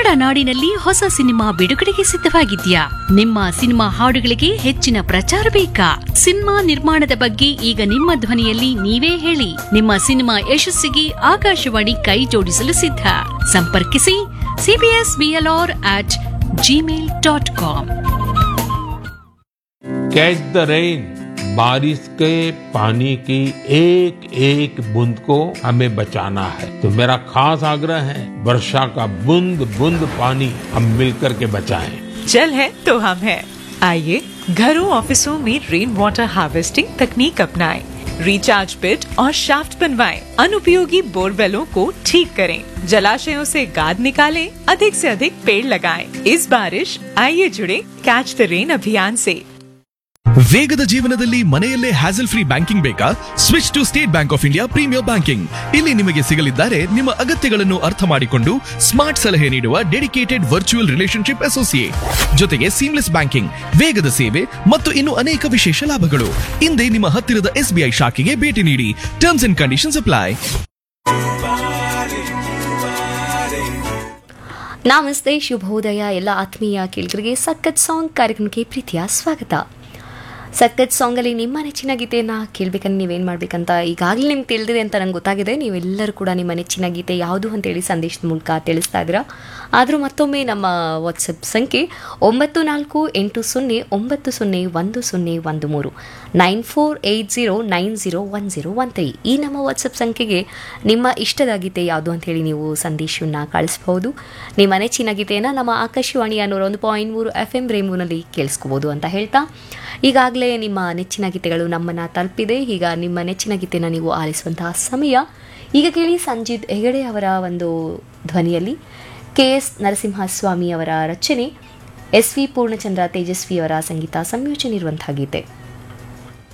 ಕನ್ನಡ ನಾಡಿನಲ್ಲಿ ಹೊಸ ಸಿನಿಮಾ ಬಿಡುಗಡೆಗೆ ಸಿದ್ಧವಾಗಿದ್ಯಾ ನಿಮ್ಮ ಸಿನಿಮಾ ಹಾಡುಗಳಿಗೆ ಹೆಚ್ಚಿನ ಪ್ರಚಾರ ಬೇಕಾ ಸಿನಿಮಾ ನಿರ್ಮಾಣದ ಬಗ್ಗೆ ಈಗ ನಿಮ್ಮ ಧ್ವನಿಯಲ್ಲಿ ನೀವೇ ಹೇಳಿ ನಿಮ್ಮ ಸಿನಿಮಾ ಯಶಸ್ಸಿಗೆ ಆಕಾಶವಾಣಿ ಕೈ ಜೋಡಿಸಲು ಸಿದ್ಧ ಸಂಪರ್ಕಿಸಿ CBS BLR at Gmail dot com catch the rain बारिश के पानी की एक एक बूंद को हमें बचाना है तो मेरा खास आग्रह है वर्षा का बूंद बूंद पानी हम मिलकर के बचाएं जल है तो हम है आइए घरों ऑफिसों में रेन वाटर हार्वेस्टिंग तकनीक अपनाएं, रिचार्ज पिट और शाफ्ट बनवाएं, अनुपयोगी बोरवेलों को ठीक करें जलाशयों से गाद निकालें, अधिक से अधिक पेड़ लगाएं। इस बारिश आइए जुड़े कैच द रेन अभियान से ವೇಗದ ಜೀವನದಲ್ಲಿ ಮನೆಯಲ್ಲೇ ಹ್ಯಾಸಲ್ ಫ್ರೀ ಬ್ಯಾಂಕಿಂಗ್ ಬೇಕಾ switch to State Bank of India premier banking ಇಲ್ಲಿ ನಿಮಗೆ ಸಿಗಲಿದ್ದಾರೆ ನಿಮ್ಮ ಅಗತ್ಯಗಳನ್ನು ಅರ್ಥ ಮಾಡಿಕೊಂಡು ಸ್ಮಾರ್ಟ್ ಸಲಹೆ ನೀಡುವ ಡೆಡಿಕೇಟೆಡ್ ವರ್ಚುವಲ್ ರಿಲೇಶನ್ಶಿಪ್ ಅಸೋಸಿಯೇಟ್ ಜೊತೆಗೆ ಸೀಮ್ಲೆಸ್ ಬ್ಯಾಂಕಿಂಗ್ ವೇಗದ ಸೇವೆ ಮತ್ತು ಇನ್ನು ಅನೇಕ ವಿಶೇಷ ಲಾಭಗಳು ಹಿಂದೆ ನಿಮ್ಮ ಹತ್ತಿರದ ಎಸ್ಬಿಐ ಶಾಖೆಗೆ ಭೇಟಿ ನೀಡಿ ಟರ್ಮ್ಸ್ ಅಂಡ್ ಕಂಡೀಷನ್ಸ್ ಅಪ್ಲೈ ನಮಸ್ತೆ ಶುಭೋದಯ ಎಲ್ಲ ಆತ್ಮೀಯ ಕೇಳಿಗರಿಗೆ ಸಖತ್ ಸಾಂಗ್ ಕಾರ್ಯಕ್ರಮಕ್ಕೆ ಪ್ರೀತಿಯ ಸ್ವಾಗತ ಸಖತ್ ಸಾಂಗಲ್ಲಿ ನಿಮ್ಮ ನೆಚ್ಚಿನ ಗೀತೆಯನ್ನು ಕೇಳಬೇಕಂದ್ರೆ ನೀವೇನು ಮಾಡಬೇಕಂತ ಈಗಾಗಲೇ ನಿಮ್ಗೆ ತಿಳಿದಿದೆ ಅಂತ ನಂಗೆ ಗೊತ್ತಾಗಿದೆ ನೀವೆಲ್ಲರೂ ಕೂಡ ನಿಮ್ಮ ನೆಚ್ಚಿನ ಗೀತೆ ಯಾವುದು ಅಂತೇಳಿ ಸಂದೇಶದ ಮೂಲಕ ತಿಳಿಸ್ತಾ ಇದ್ದೀರಾ ಆದರೂ ಮತ್ತೊಮ್ಮೆ ನಮ್ಮ ವಾಟ್ಸಪ್ ಸಂಖ್ಯೆ ಒಂಬತ್ತು ನಾಲ್ಕು ಎಂಟು ಸೊನ್ನೆ ಒಂಬತ್ತು ಸೊನ್ನೆ ಒಂದು ಸೊನ್ನೆ ಒಂದು ಮೂರು nine four eight zero nine zero one zero one three ಈ ನಮ್ಮ ವಾಟ್ಸಪ್ ಸಂಖ್ಯೆಗೆ ನಿಮ್ಮ ಇಷ್ಟದ ಗೀತೆ ಯಾವುದು ಅಂತೇಳಿ ನೀವು ಸಂದೇಶವನ್ನು ಕಳಿಸ್ಬೋದು ನಿಮ್ಮ ನೆಚ್ಚಿನ ಗೀತೆಯನ್ನು ನಮ್ಮ ಆಕಾಶವಾಣಿಯ ನೂರ ಒಂದು ಪಾಯಿಂಟ್ ಮೂರು ಎಫ್ ಎಂ ರೇಮೂನಲ್ಲಿ ಕೇಳಿಸ್ಕೋಬೋದು ಅಂತ ಹೇಳ್ತಾ ಈಗಾಗಲೇ ನಿಮ್ಮ ನೆಚ್ಚಿನ ಗೀತೆಗಳು ನಮ್ಮನ್ನು ತಲುಪಿದೆ ಈಗ ನಿಮ್ಮ ನೆಚ್ಚಿನ ಗೀತೆನ ನೀವು ಆಲಿಸುವಂತಹ ಸಮಯ ಈಗ ಕೇಳಿ ಸಂಜಿತ್ ಹೆಗಡೆ ಅವರ ಒಂದು ಧ್ವನಿಯಲ್ಲಿ ಕೆ ಎಸ್ ನರಸಿಂಹಸ್ವಾಮಿ ಅವರ ರಚನೆ ಎಸ್ ವಿ ಪೂರ್ಣಚಂದ್ರ ತೇಜಸ್ವಿ ಅವರ ಸಂಗೀತ ಸಂಯೋಜನೆ ಇರುವಂತಹ ಗೀತೆ